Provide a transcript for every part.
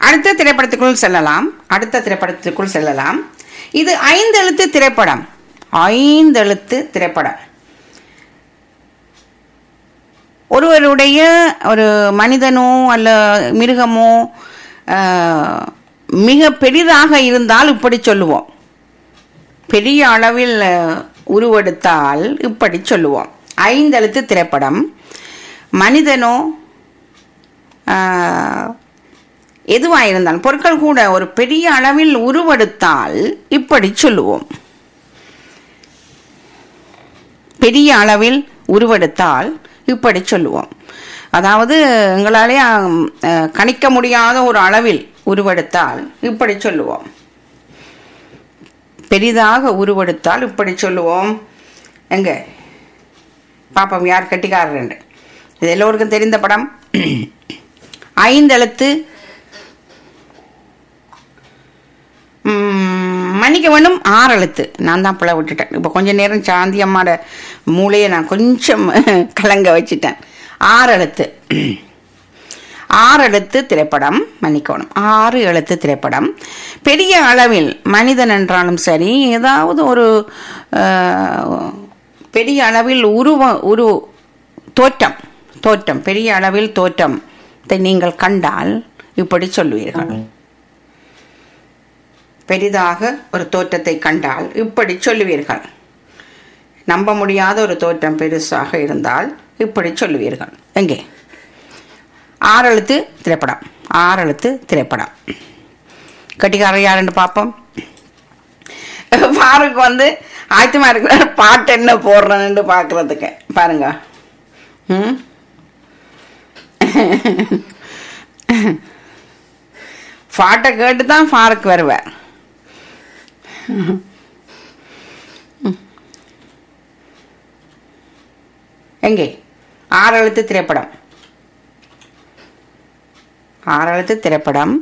அடுத்த திரைப்படத்துக்குள் செல்லலாம் அடுத்த திரைப்படத்துக்குள் செல்லலாம் இது ஐந்தெழுத்து திரைப்படம் ஐந்தெழுத்து திரைப்படம் ஒருவருடைய ஒரு மனிதனோ அல்ல மிருகமோ ஆஹ், மிக பெரிதாக இருந்தால் இப்படி சொல்லுவோம் பெரிய அளவில் அஹ், உருவெடுத்தால் இப்படி சொல்லுவோம் ஐந்தெழுத்து திரைப்படம் மனிதனோ ஆஹ், எதுவாக இருந்தாலும் பொருட்கள் கூட ஒரு பெரிய அளவில் உருவெடுத்தால் இப்படி சொல்லுவோம் பெரிய அளவில் உருவெடுத்தால் இப்படி சொல்லுவோம் அதாவது எங்களாலே ஆம், அஹ், கணிக்க முடியாத ஒரு அளவில் உருவெடுத்தால் இப்படி சொல்லுவோம் பெரிதாக உருவெடுத்தால் இப்படி சொல்லுவோம் எங்க பாப்போம் யார் கட்டிக்காரர் இது எல்லோருக்கும் தெரிந்த படம் ஐந்தெழுத்து ம், மன்னிக்க வேண்டும் ஆறு எழுத்து நான் தான் பிள்ளை விட்டுட்டேன் இப்போ கொஞ்ச நேரம் சாந்தி அம்மாட மூளையை நான் கொஞ்சம் கலங்க வச்சுட்டேன் ஆறு எழுத்து ஆறு எழுத்து திரைப்படம் மன்னிக்கணும் ஆறு எழுத்து திரைப்படம் பெரிய அளவில் மனிதன் என்றாலும் சரி ஏதாவது ஒரு அஹ், பெரிய அளவில் உருவ உரு தோற்றம் தோற்றம் பெரிய அளவில் தோற்றத்தை நீங்கள் கண்டால் இப்படி சொல்லுவீர்கள் பெரிதாக ஒரு தோற்றத்தை கண்டால் இப்படி சொல்லுவீர்கள் நம்ப முடியாத ஒரு தோற்றம் பெருசாக இருந்தால் இப்படி சொல்லுவீர்கள் எங்கே ஆறெழுத்து திரைப்படம் ஆறெழுத்து திரைப்படம் கட்டிக்காரர் யாருன்னு பார்ப்போம் பாருக்கு வந்து ஆயத்தமா இருக்கிற பாட்டு என்ன போடுறேன்னு பார்க்கறதுக்கு பாருங்க ம் பாட்டை கேட்டு தான் ஃபாருக்கு வருவேன் எங்கே ஆறு எழுத்து திரைப்படம் ஆறு எழுத்து திரைப்படம்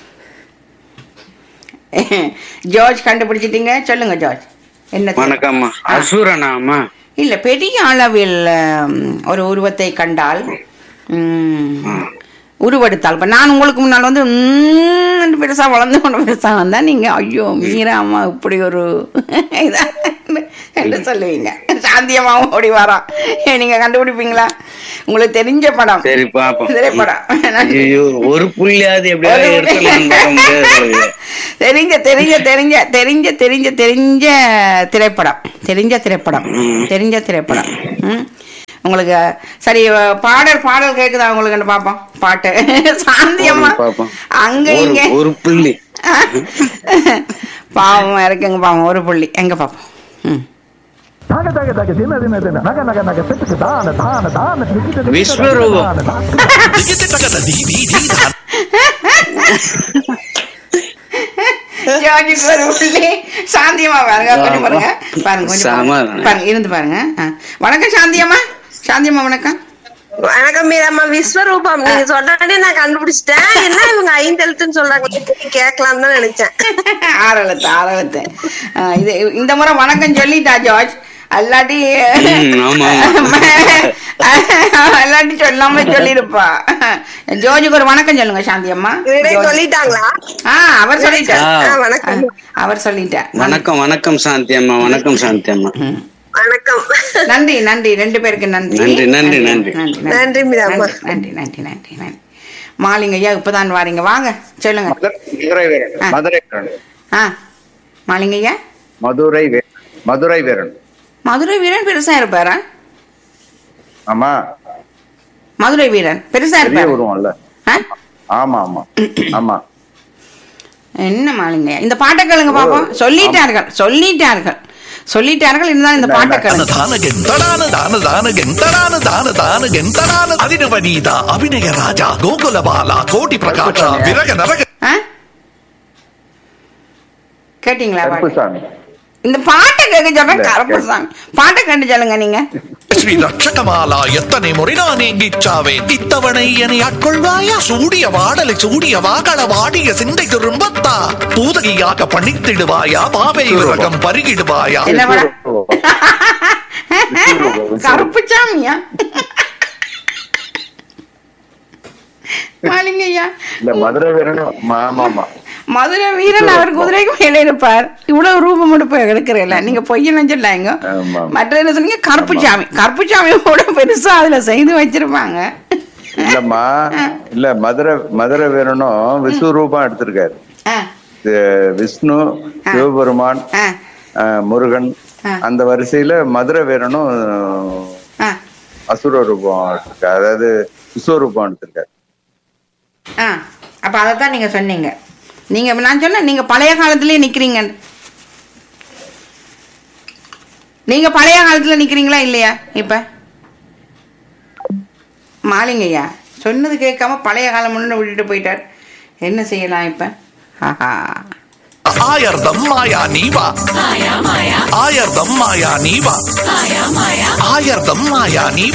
ஜார்ஜ் கண்டுபிடிச்சிட்டீங்க சொல்லுங்க ஜார்ஜ் என்ன திரைப்படம்? வணக்கம்மா ஆ. அசுரனாமா இல்ல பெரிய அளவில் ஹம், ஒரு உருவத்தை கண்டால் ம், உருவெடுத்தால் இப்ப நான் உங்களுக்கு முன்னால் வந்து ம், பெருசா வளர்ந்து கொண்டு பெருசா வந்தா நீங்க ஐயோ மீராமா இப்படி ஒரு இதா என்று சொல்லுவீங்க சாந்தியமாவும் ஓடி வரா நீங்க கண்டுபிடிப்பீங்களா உங்களுக்கு தெரிஞ்ச படம் சரி பாப்போம் திரைப்படம் ஐயோ ஒரு புள்ளியாவது எப்படியாவது ஒரு எடுத்துடலாம்னு பார்க்க முடியாது போலயே. தெரிஞ்ச தெரிஞ்ச தெரிஞ்ச தெரிஞ்ச தெரிஞ்ச தெரிஞ்ச திரைப்படம் தெரிஞ்ச திரைப்படம் ம். தெரிஞ்ச திரைப்படம் ம். உங்களுக்கு சரி பாடல் பாடல் கேக்குதா உங்களுக்கு பாப்போம் பாட்டு சாந்தியம்மா பாப்போம். அங்க ஒரு- இங்க ஒரு புள்ளி பாவம் இருக்குங்க பாவம் ஒரு புள்ளி எங்க பாப்போம் ம். தான தக தக தின தின தின நக நக நக திட்டுக்கு தான தான தான திக்கிட்டு திக்கிட்டு விஸ்வரூபம். தான, தான. ஜார்ஜுக்கு ஒரு புள்ளி சாந்தியம்மா பாருங்க கொஞ்சம் பாருங்க பாருங்க கொஞ்சம் பாருங்க. சமாதானம். பாருங்க இருந்து பாருங்க ஆ. வணக்கம் சாந்தியம்மா சாந்தியம்மா வணக்கம் வணக்கம் மீராமா விஸ்வரூபம் நீங்க சொன்னே நான் கண்டுபிடிச்சிட்டேன் என்ன இவங்க ஐந்து எழுத்துன்னு சொல்றாங்க கேட்கலாம் தான் நினைச்சேன் ஆறெழுத்து ஆறெழுத்து ஆ, இது இந்த முறை வணக்கம் சொல்லிட்டா ஜார்ஜ் அல்லாட்டி ம், ஆமா, அல்லாட்டி சொல்லாம சொல்லிருப்பா ஜோர்ஜுக்கு ஒரு வணக்கம் சொல்லுங்க சாந்தி அம்மா இவரே ஜோர்ஜ். சொல்லிட்டாங்களா ஆ அவர் சொல்லிட்டார் ஆ. ஆ, வணக்கம் அவர் சொல்லிட்டார் வணக்கம் வணக்கம் சாந்தி அம்மா வணக்கம் சாந்தி அம்மா ம். வணக்கம் நன்றி நன்றி ரெண்டு பேருக்கு நன்றி நன்றி, நன்றி, நன்றி. நன்றி, மீராம்மா. நன்றி நன்றி நன்றி நன்றி மாலிங்க ஐயா இப்பதான் வாரீங்க வாங்க சொல்லுங்க மதுரை வீரன் ஆ. மதுரை வீரன் ஆ மாலிங்க ஐயா மதுரை வீரன் மதுரை வீரன் மதுரை வீரன் பெருசா இருப்பாரா ஆமா மதுரை வீரன் பெருசா பெரிய இருப்பாரு உருவம்ல ஆ? ஆமா ஆமா ஆமா என்ன மாலிங்க இந்த பாட்டை கேளுங்க பாப்போம் சொல்லிட்டார்கள் சொல்லிட்டார்கள் சொல்லிட்டார்கள் இருந்தாலும் இந்த பாட்டை கேளுங்க ದಾನ ಗೆಂತಡಾನ ದಾನ ದಾನ ಗೆಂತಡಾನ ದಾನ ದಾನ ಗೆಂತಡಾನ ಅಭಿನವನೀತ ಅಭಿನಯ ರಾಜ ಗೋಕುಲ ಬಾಲ ಕೋಟಿ ಪ್ರಕಾಶ ವಿರಗ ನರಗ ஆ? கேட்டீங்களா பாட்டு? கருப்புசாமி இந்த பாட்டை கேட்க சொல்றேன் இல்ல, கருப்பசாமி பாட்டை கேட்டு சொல்லுங்க நீங்க ಶ್ರೀ ರಕ್ಷಕಮಾಲ ಎತ್ತನೆ ಮುರಿ ನಾನೇಂಗಿಚ್ಚಾವೆ ಇತ್ತವಣை என்னை ஆட்கொள்வாயா சூடிய வாடலை சூடிய வாகள வாடிய சிந்தை திரும்பத்தா பூதகியாக பணித்திடுவாயா பாவை விரகம் பருகிடுவாயா என்ன படம் கருப்புச்சாமியா மாலிங்க ஐயா இல்ல மதுரை வீரனும் ஆமா ஆமா மதுரை வீரன் அவர் குதிரைக்கு மேலே இருப்பார் இவ்வளவு ரூபம் எடுப்பு எடுக்கிறீல்ல நீங்க பொய்யன்னு சொல்லாங்க ஆமா. மற்ற என்ன சொன்னீங்க கருப்புச்சாமி கருப்புச்சாமி கூட பெருசா அதுல செய்து வச்சிருப்பாங்க இல்லம்மா இல்ல மதுரை மதுரை வீரனும் விஸ்வரூபம் எடுத்திருக்காரு ஆ, இது விஷ்ணு சிவபெருமான் ஆ, அஹ், முருகன் ஆ. அந்த வரிசையில மதுரை வீரனும் ஆ, அசுர ரூபம் எடுத்திருக்காரு அதாவது விஸ்வரூபம் எடுத்திருக்காரு ஆ. அப்ப அதைத்தான் நீங்க சொன்னீங்க நீங்க நான் சொன்னேன் நீங்க பழைய காலத்திலேயே நிக்கிறீங்க நீங்க பழைய காலத்துல நிக்கிறீங்களா இல்லையா இப்ப மாலிங்கய்யா சொன்னது கேட்காம பழைய காலம் முன்னு விட்டுட்டு போயிட்டார் என்ன செய்யலாம் இப்ப ஆஹா ஆயர்தம் மாயா நீவா ஆயர்தம் மாயா நீவா ஆயர்தம் மாயா நீ